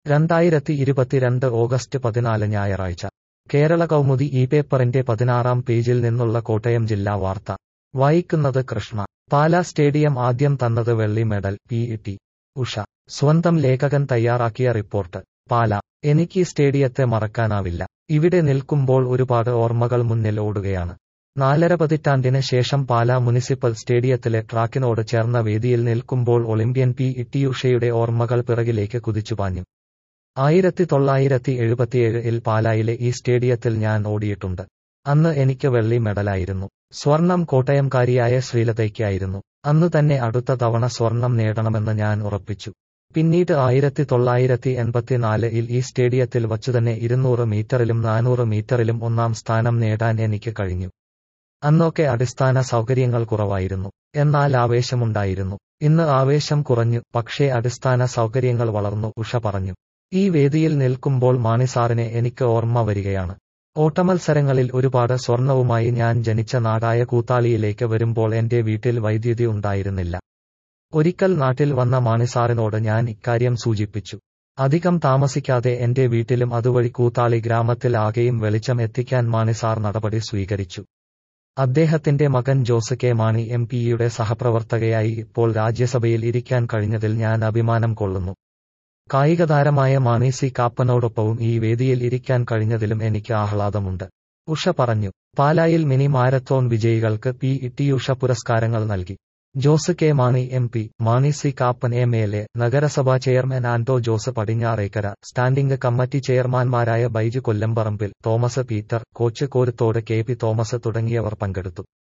രണ്ടായിരത്തി ഇരുപത്തിരണ്ട് ഓഗസ്റ്റ് പതിനാല് ഞായറാഴ്ച കേരള കൗമുദി ഈ പേപ്പറിന്റെ പതിനാറാം പേജിൽ നിന്നുള്ള കോട്ടയം ജില്ലാ വാർത്ത വായിക്കുന്നത് കൃഷ്ണ പാലാ സ്റ്റേഡിയം ആദ്യം തന്നത് വെള്ളി മെഡൽ പി ടി ഉഷ സ്വന്തം ലേഖകൻ തയ്യാറാക്കിയ റിപ്പോർട്ട് പാല എനിക്ക് ഈ സ്റ്റേഡിയത്തെ മറക്കാനാവില്ല ഇവിടെ നിൽക്കുമ്പോൾ ഒരുപാട് ഓർമ്മകൾ മുന്നിൽ ഓടുകയാണ് നാലര പതിറ്റാണ്ടിന് ശേഷം പാലാ മുനിസിപ്പൽ സ്റ്റേഡിയത്തിലെ ട്രാക്കിനോട് ചേർന്ന വേദിയിൽ നിൽക്കുമ്പോൾ ഒളിമ്പ്യൻ പി ടി ഉഷയുടെ ഓർമ്മകൾ പിറകിലേക്ക് കുതിച്ചുപാഞ്ഞു ആയിരത്തി തൊള്ളായിരത്തി എഴുപത്തിയേഴിൽ പാലായിലെ ഈ സ്റ്റേഡിയത്തിൽ ഞാൻ ഓടിയിട്ടുണ്ട് അന്ന് എനിക്ക് വെള്ളി മെഡലായിരുന്നു സ്വർണം കോട്ടയംകാരിയായ ശ്രീലതയ്ക്കായിരുന്നു അന്ന് തന്നെ അടുത്ത തവണ സ്വർണം നേടണമെന്ന് ഞാൻ ഉറപ്പിച്ചു പിന്നീട് ആയിരത്തി തൊള്ളായിരത്തി എൺപത്തിനാലിൽ ഈ സ്റ്റേഡിയത്തിൽ വച്ചുതന്നെ ഇരുന്നൂറ് മീറ്ററിലും നാനൂറ് മീറ്ററിലും ഒന്നാം സ്ഥാനം നേടാൻ എനിക്ക് കഴിഞ്ഞു അന്നൊക്കെ അടിസ്ഥാന സൗകര്യങ്ങൾ കുറവായിരുന്നു എന്നാൽ ആവേശമുണ്ടായിരുന്നു ഇന്ന് ആവേശം കുറഞ്ഞു പക്ഷേ അടിസ്ഥാന സൗകര്യങ്ങൾ വളർന്നു ഉഷ പറഞ്ഞു ഈ വേദിയിൽ നിൽക്കുമ്പോൾ മാണിസാറിനെ എനിക്ക് ഓർമ്മ വരികയാണ് ഓട്ടമത്സരങ്ങളിൽ ഒരുപാട് സ്വർണവുമായി ഞാൻ ജനിച്ച നാടായ കൂത്താളിയിലേക്ക് വരുമ്പോൾ എന്റെ വീട്ടിൽ വൈദ്യുതി ഉണ്ടായിരുന്നില്ല ഒരിക്കൽ നാട്ടിൽ വന്ന മാണിസാറിനോട് ഞാൻ ഇക്കാര്യം സൂചിപ്പിച്ചു അധികം താമസിക്കാതെ എന്റെ വീട്ടിലും അതുവഴി കൂത്താളി ഗ്രാമത്തിൽ ആകെയും വെളിച്ചം എത്തിക്കാൻ മാണിസാർ നടപടി സ്വീകരിച്ചു അദ്ദേഹത്തിന്റെ മകൻ ജോസ് കെ മാണി എം പിയുടെ സഹപ്രവർത്തകയായി ഇപ്പോൾ രാജ്യസഭയിൽ ഇരിക്കാൻ കഴിഞ്ഞതിൽ ഞാൻ അഭിമാനം കൊള്ളുന്നു കായികതാരമായ മാണി സി കാപ്പനോടൊപ്പവും ഈ വേദിയിൽ ഇരിക്കാൻ കഴിഞ്ഞതിലും എനിക്ക് ആഹ്ലാദമുണ്ട് ഉഷ പറഞ്ഞു പാലായിൽ മിനി മാരത്തോൺ വിജയികൾക്ക് പി ടി ഉഷ പുരസ്കാരങ്ങൾ നൽകി Jose K Mani M P Mani C Kappan M L A നഗരസഭാ chairman Anto Jose Padinjarekkara standing committee ചെയർമാൻമാരായ Baiju Kollamparambil Thomas Peter coach Koruthode K P Thomas തുടങ്ങിയവർ പങ്കെടുത്തു